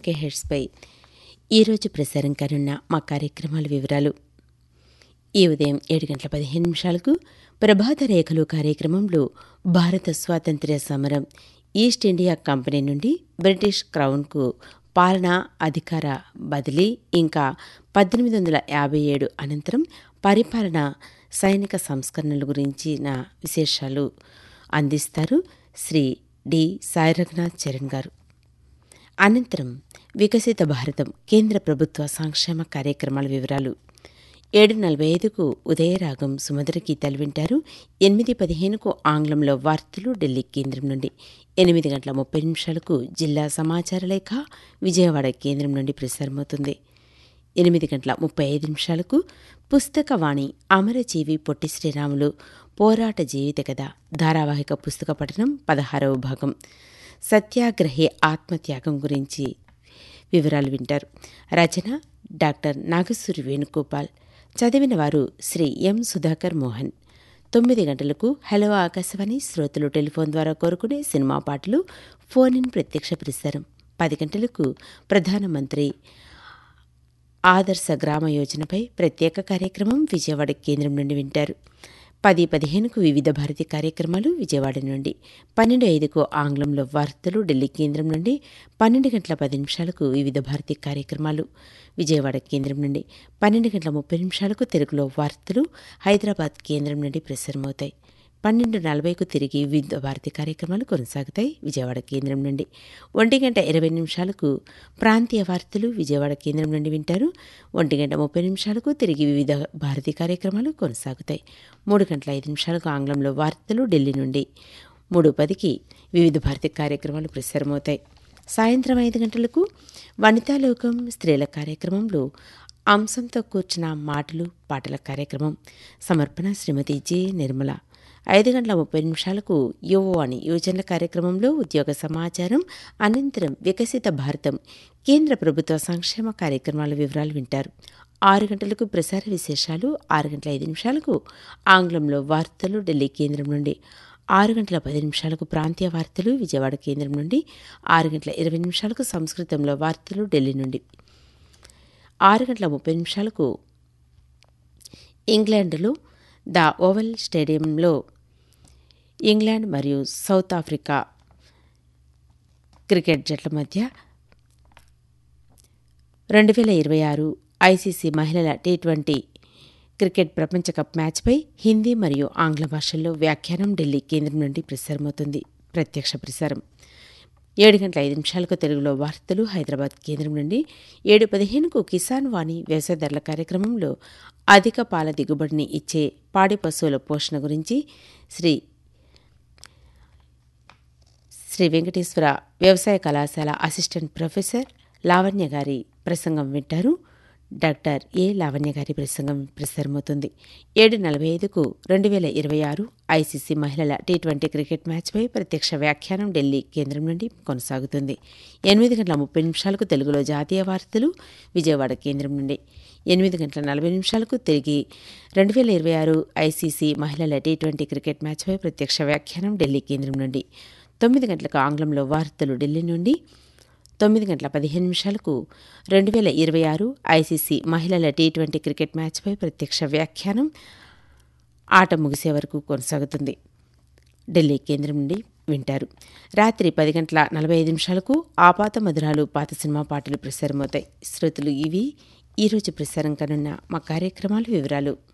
mega హెడ్స్పై ఈరోజు ప్రసారం కానున్న మా కార్యక్రమాల వివరాలు ఈ ఉదయం ఏడు గంటల పదిహేను నిమిషాలకు ప్రభాత రేఖలు కార్యక్రమంలో భారత స్వాతంత్ర్య సమరం ఈస్ట్ ఇండియా కంపెనీ నుండి బ్రిటిష్ క్రౌన్కు పాలనా అధికార బదిలీ ఇంకా పద్దెనిమిది వందల యాభై ఏడు అనంతరం పరిపాలన సైనిక సంస్కరణల గురించిన విశేషాలు అందిస్తారు శ్రీ డి సాయి రఘునాథ్ చరణ్ గారు అనంతరం వికసిత భారతం కేంద్ర ప్రభుత్వ సంక్షేమ కార్యక్రమాల వివరాలు ఏడు నలభై ఐదుకు ఉదయరాగం సుమధుర గీతాలు వింటారు ఎనిమిది పదిహేనుకు ఆంగ్లంలో వార్తలు ఢిల్లీ కేంద్రం నుండి ఎనిమిది గంటల ముప్పై నిమిషాలకు జిల్లా సమాచార లేఖ విజయవాడ కేంద్రం నుండి ప్రసారమవుతుంది ఎనిమిది గంటల ముప్పై ఐదు నిమిషాలకు పుస్తకవాణి అమరజీవి పొట్టి శ్రీరాములు పోరాట జీవిత కథ ధారావాహిక పుస్తక పఠనం పదహారవ భాగం సత్యాగ్రహి ఆత్మత్యాగం గురించి వివరాలు వింటారు రచన డాక్టర్ నాగసూరి వేణుగోపాల్ చదివిన వారు శ్రీ ఎం సుధాకర్ మోహన్ తొమ్మిది గంటలకు హలో ఆకాశవాణి శ్రోతలు టెలిఫోన్ ద్వారా కోరుకునే సినిమా పాటలు ఫోన్ ఇన్ ప్రత్యక్ష ప్రసారం పది గంటలకు ప్రధానమంత్రి ఆదర్శ గ్రామ యోజనపై ప్రత్యేక కార్యక్రమం విజయవాడ కేంద్రం నుండి వింటారు పది పదిహేనుకు వివిధ భారతి కార్యక్రమాలు విజయవాడ నుండి పన్నెండు ఐదుకు ఆంగ్లంలో వార్తలు ఢిల్లీ కేంద్రం నుండి పన్నెండు గంటల పది నిమిషాలకు వివిధ భారతి కార్యక్రమాలు విజయవాడ కేంద్రం నుండి పన్నెండు గంటల ముప్పై నిమిషాలకు తెలుగులో వార్తలు హైదరాబాద్ కేంద్రం నుండి ప్రసారమవుతాయి పన్నెండు నలభైకు తిరిగి వివిధ భారతి కార్యక్రమాలు కొనసాగుతాయి విజయవాడ కేంద్రం నుండి ఒంటి గంట ఇరవై నిమిషాలకు ప్రాంతీయ వార్తలు విజయవాడ కేంద్రం నుండి వింటారు ఒంటి గంట ముప్పై నిమిషాలకు తిరిగి వివిధ భారతి కార్యక్రమాలు కొనసాగుతాయి మూడు గంటల ఐదు నిమిషాలకు ఆంగ్లంలో వార్తలు ఢిల్లీ నుండి మూడు పదికి వివిధ భారతి కార్యక్రమాలు ప్రసారమవుతాయి సాయంత్రం ఐదు గంటలకు వనితాలోకం స్త్రీల కార్యక్రమంలో అంశంతో కూర్చున్న మాటలు పాటల కార్యక్రమం సమర్పణ శ్రీమతి జె నిర్మల ఐదు గంటల ముప్పై నిమిషాలకు యువ అని యువజనుల కార్యక్రమంలో ఉద్యోగ సమాచారం అనంతరం వికసిత భారతం కేంద్ర ప్రభుత్వ సంక్షేమ కార్యక్రమాల వివరాలు వింటారు ఆరు గంటలకు ప్రసార విశేషాలు ఆరు గంటల ఐదు నిమిషాలకు ఆంగ్లంలో వార్తలు ఢిల్లీ కేంద్రం నుండి ఆరు గంటల పది నిమిషాలకు ప్రాంతీయ వార్తలు విజయవాడ కేంద్రం నుండి ఆరు గంటల ఇరవై నిమిషాలకు సంస్కృతంలో వార్తలు ఢిల్లీ నుండి ఆరు గంటల ముప్పై నిమిషాలకు ఇంగ్లాండ్లో ద ఓవల్ స్టేడియంలో ఇంగ్లాండ్ మరియు సౌత్ ఆఫ్రికా క్రికెట్ జట్ల మధ్య రెండు వేల ఇరవై ఆరు ఐసీసీ మహిళల టీ ట్వంటీ క్రికెట్ ప్రపంచ కప్ మ్యాచ్పై హిందీ మరియు ఆంగ్ల భాషల్లో వ్యాఖ్యానం ఢిల్లీ కేంద్రం నుండి ప్రసారమవుతుంది ప్రత్యక్ష ప్రసారం ఏడు గంటల ఐదు నిమిషాలకు తెలుగులో వార్తలు హైదరాబాద్ కేంద్రం నుండి ఏడు పదిహేనుకు కిసాన్ వాణి వ్యవసాయదారుల కార్యక్రమంలో అధిక పాల దిగుబడిని ఇచ్చే పాడి పశువుల పోషణ గురించి శ్రీ శ్రీ వెంకటేశ్వర వ్యవసాయ కళాశాల అసిస్టెంట్ ప్రొఫెసర్ లావణ్య గారి ప్రసంగం వింటారు డాక్టర్ ఏ లావణ్య గారి ప్రసంగం ప్రసారమవుతుంది ఏడు నలభై ఐదుకు రెండు వేల ఇరవై ఆరు ఐసీసీ మహిళల టీ ట్వంటీ క్రికెట్ మ్యాచ్పై ప్రత్యక్ష వ్యాఖ్యానం ఢిల్లీ కేంద్రం నుండి కొనసాగుతుంది ఎనిమిది గంటల ముప్పై నిమిషాలకు తెలుగులో జాతీయ వార్తలు విజయవాడ కేంద్రం నుండి ఎనిమిది గంటల నలభై నిమిషాలకు తిరిగి రెండు వేల ఇరవై ఆరు ఐసీసీ మహిళల టీ ట్వంటీ క్రికెట్ మ్యాచ్పై ప్రత్యక్ష వ్యాఖ్యానం ఢిల్లీ కేంద్రం నుండి తొమ్మిది గంటలకు ఆంగ్లంలో వార్తలు ఢిల్లీ నుండి తొమ్మిది గంటల పదిహేను నిమిషాలకు రెండు వేల ఇరవై ఆరు ఐసీసీ మహిళల టీ ట్వంటీ క్రికెట్ మ్యాచ్పై ప్రత్యక్ష వ్యాఖ్యానం ఆట ముగిసే వరకు కొనసాగుతుంది ఢిల్లీ కేంద్రం నుండి వింటారు రాత్రి పది గంటల నలభై ఐదు నిమిషాలకు ఆపాత మధురాలు పాత సినిమా పాటలు ప్రసారమవుతాయి శ్రోతలు ఇవి ఈరోజు ప్రసారం కానున్న మా కార్యక్రమాల వివరాలు